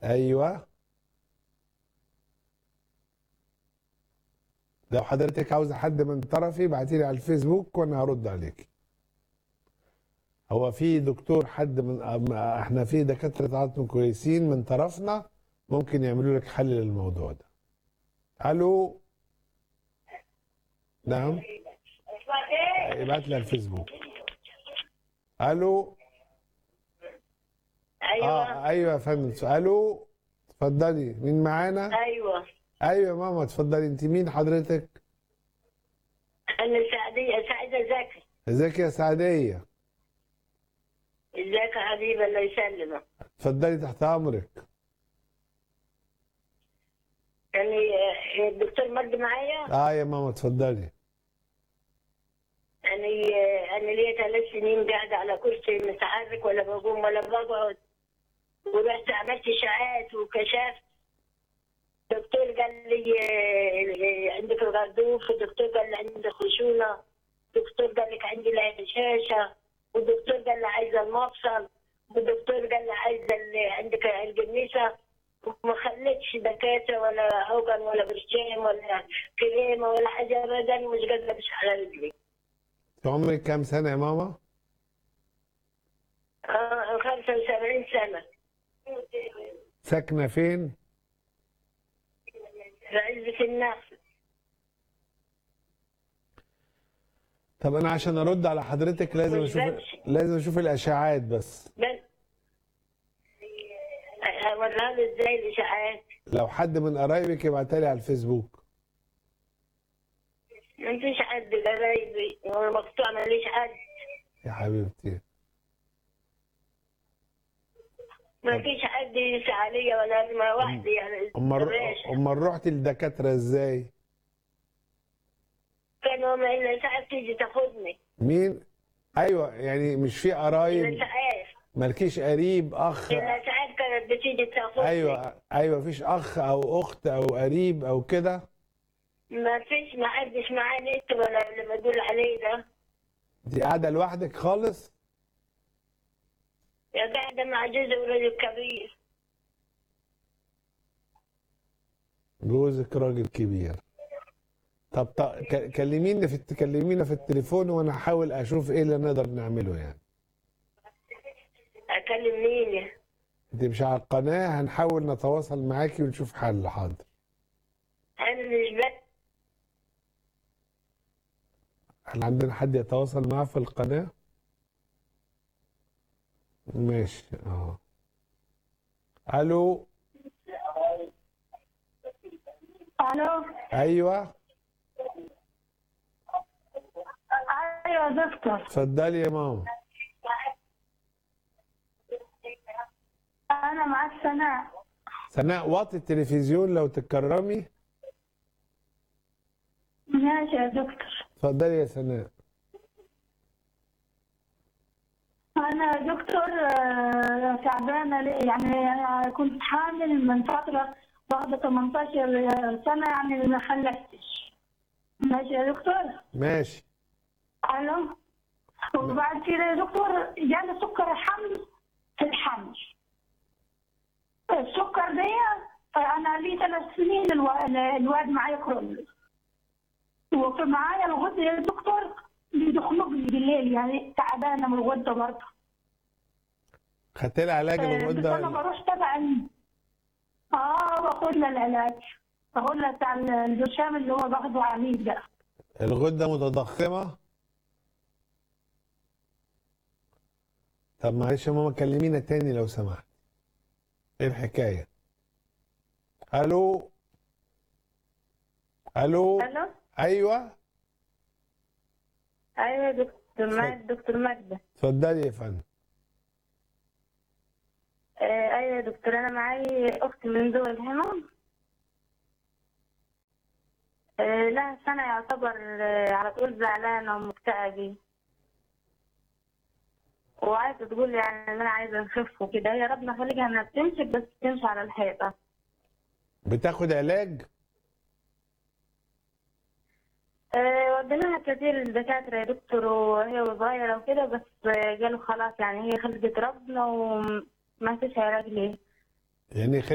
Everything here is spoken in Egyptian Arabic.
ايوه لو حضرتك عاوزه حد من طرفي ابعتي لي على الفيسبوك وانا هرد عليك هو في دكتور حد من أم- احنا في دكاتره عظم كويسين من طرفنا ممكن يعملوا لك حل للموضوع ده الو نعم ابعت لي على الفيسبوك الو ايوه اه ايوه يا فندم الو اتفضلي مين معانا ايوه ايوه يا ماما اتفضلي انت مين حضرتك انا سعديه سعيده زكي ازيك يا سعديه ازيك يا حبيبي الله يسلمك اتفضلي تحت امرك يعني آه، الدكتور مجدي معايا اه يا ماما اتفضلي يعني آه، انا ليا ثلاث سنين قاعده على كرسي متحرك ولا بقوم ولا بقعد ورحت عملت اشاعات وكشفت دكتور قال لي آه، عندك الغضروف والدكتور قال لي عندك خشونه دكتور قال لك عندي الهشاشه والدكتور قال لي عايزه المفصل والدكتور قال لي عايزه ال- عندك الجنيسه وما خلتش دكاتره ولا عوجن ولا برشام ولا كريمه ولا حاجه ابدا مش قادره امشي على رجلي انت عمرك كام سنه يا ماما اه 75 سنه ساكنه فين في عزة النفس طب انا عشان ارد على حضرتك لازم مش اشوف بمشي. لازم اشوف الاشاعات بس بس اوريها له ازاي الاشاعات لو حد من قرايبك يبعتها لي على الفيسبوك ما فيش حد قرايبي والمقطوع ماليش حد يا حبيبتي ما فيش حد يسعى عليا ولا ما وحدي يعني امال الراشة. امال رحت للدكاتره ازاي كانوا ما الاسعاف تيجي تاخدني مين ايوه يعني مش في قرايب الاسعاف مالكيش قريب اخ الاسعاف كانت بتيجي تاخدني ايوه ايوه مفيش اخ او اخت او قريب او كده ما فيش ما حدش معاه نت ولا اللي بدول عليه ده دي قاعده لوحدك خالص يا قاعدة مع جوزي ورجل كبير جوزك راجل كبير طب ط- ك- كلميني في الت- كلمينا في التليفون وانا هحاول اشوف ايه اللي نقدر نعمله يعني اكلم مين انت مش على القناه هنحاول نتواصل معاكي ونشوف حل حاضر انا مش بس هل عندنا حد يتواصل معاه في القناه ماشي اه الو الو ايوه ايوه يا دكتور اتفضلي يا ماما انا معاك سناء سناء واطي التلفزيون لو تكرمي ماشي يا دكتور اتفضلي يا سناء انا يا دكتور آه، تعبانه ليه؟ يعني انا كنت حامل من فتره بعد 18 سنه يعني ما خلفتش ماشي يا دكتور ماشي الو وبعد كده يا دكتور جالي سكر الحمل في الحمل السكر ده انا لي ثلاث سنين الو- الواد معايا كرول وفي معايا الغده يا دكتور بيدخلقني بالليل يعني تعبانه من الغده برضه خدت لها علاج بس انا الغده بروح تبع ال- اه باخد لها العلاج باخد لها بتاع البرشام اللي هو باخده عميد ده الغده متضخمه طب معلش يا ماما كلمينا تاني لو سمحت ايه الحكايه الو الو الو ايوه ايوه يا دكتور معاك معاك دكتور ماجدة اتفضلي يا فندم آه ايوه يا دكتور انا معايا اخت من ذوي الهمم آه لها سنة يعتبر آه على طول زعلانة ومكتئبة وعايزة تقول يعني ان انا عايزة نخف وكده هي ربنا خليها انها بتمشي بس بتمشي على الحيطة بتاخد علاج آه، وديناها كتير للدكاترة يا دكتور وهي صغيرة وكده بس آه، قالوا خلاص يعني هي خلقت ربنا وما فيش علاج ليه يعني